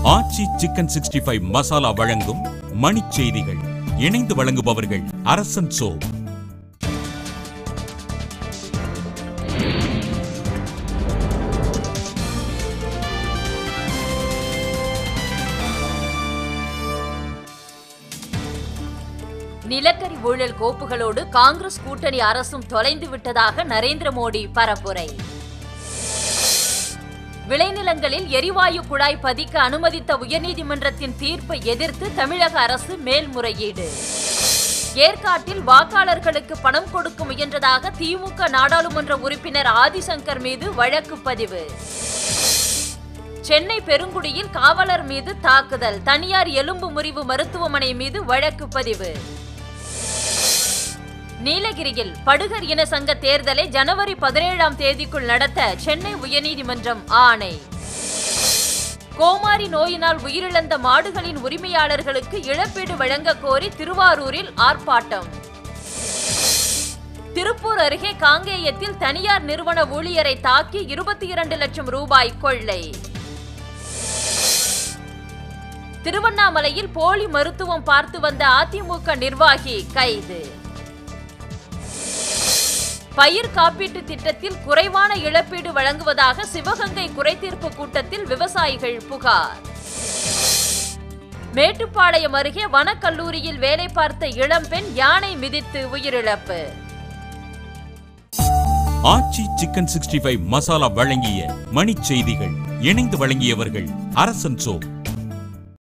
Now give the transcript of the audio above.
ஆச்சி chicken sixty five masala வழங்கும் மணிச் செய்திகள் இணைந்து வழங்குபவர்கள் அரசன் சோ நிலக்கரி ஊழல் கோப்புகளோடு காங்கிரஸ் கூட்டணி அரசும் தொலைந்து விட்டதாக நரேந்திர மோடி பரப்புரை விளைநிலங்களில் எரிவாயு குழாய் பதிக்க அனுமதித்த உயர்நீதிமன்றத்தின் தீர்ப்பை எதிர்த்து தமிழக அரசு மேல்முறையீடு ஏற்காட்டில் வாக்காளர்களுக்கு பணம் கொடுக்க முயன்றதாக திமுக நாடாளுமன்ற உறுப்பினர் ஆதிசங்கர் மீது வழக்கு பதிவு சென்னை பெருங்குடியில் காவலர் மீது தாக்குதல் தனியார் எலும்பு முறிவு மருத்துவமனை மீது வழக்கு பதிவு நீலகிரியில் படுகர் இன சங்க தேர்தலை ஜனவரி பதினேழாம் தேதிக்குள் நடத்த சென்னை உயர்நீதிமன்றம் ஆணை கோமாரி நோயினால் உயிரிழந்த மாடுகளின் உரிமையாளர்களுக்கு இழப்பீடு வழங்க கோரி திருவாரூரில் ஆர்ப்பாட்டம் திருப்பூர் அருகே காங்கேயத்தில் தனியார் நிறுவன ஊழியரை தாக்கி இருபத்தி இரண்டு லட்சம் ரூபாய் கொள்ளை திருவண்ணாமலையில் போலி மருத்துவம் பார்த்து வந்த அதிமுக நிர்வாகி கைது பயிர் காப்பீட்டு திட்டத்தில் குறைவான இழப்பீடு வழங்குவதாக சிவகங்கை குறைதீர்ப்பு கூட்டத்தில் விவசாயிகள் புகார் மேட்டுப்பாளையம் அருகே வனக்கல்லூரியில் வேலை பார்த்த இளம்பெண் யானை மிதித்து உயிரிழப்பு Aachi chicken sixty five masala வழங்கிய மணிச் செய்திகள் இணைந்து வழங்கியவர்கள் அரசன் சோ